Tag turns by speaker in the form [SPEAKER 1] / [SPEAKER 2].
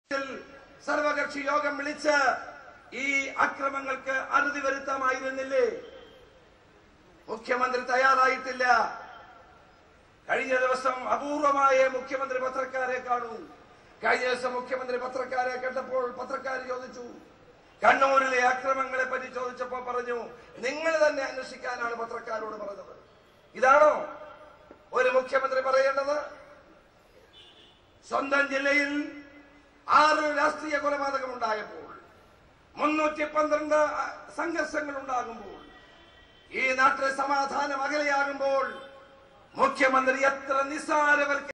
[SPEAKER 1] സർവകക്ഷി യോഗം വിളിച്ച് ഈ അക്രമങ്ങൾക്ക് അറുതി വരുത്താമായിരുന്നില്ലേ മുഖ്യമന്ത്രി തയ്യാറായിട്ടില്ല കഴിഞ്ഞ ദിവസം അപൂർവമായ മുഖ്യമന്ത്രി പത്രക്കാരെ കാണൂ കഴിഞ്ഞ ദിവസം മുഖ്യമന്ത്രി പത്രക്കാരെ കണ്ടപ്പോൾ പത്രക്കാർ ചോദിച്ചു കണ്ണൂരിലെ അക്രമങ്ങളെ പറ്റി ചോദിച്ചപ്പോൾ പറഞ്ഞു നിങ്ങൾ തന്നെ അന്വേഷിക്കാനാണ് പത്രക്കാരോട് പറഞ്ഞത് ഇതാണോ ഒരു മുഖ്യമന്ത്രി പറയേണ്ടത് സ്വന്തം ജില്ലയിൽ ആറ് രാഷ്ട്രീയ കൊലപാതകം ഉണ്ടായപ്പോൾ മുന്നൂറ്റി പന്ത്രണ്ട് സംഘർഷങ്ങൾ ഉണ്ടാകുമ്പോൾ ഈ നാട്ടിലെ സമാധാനം അകലെയാകുമ്പോൾ മുഖ്യമന്ത്രി എത്ര നിസ്സാരവൽക്ക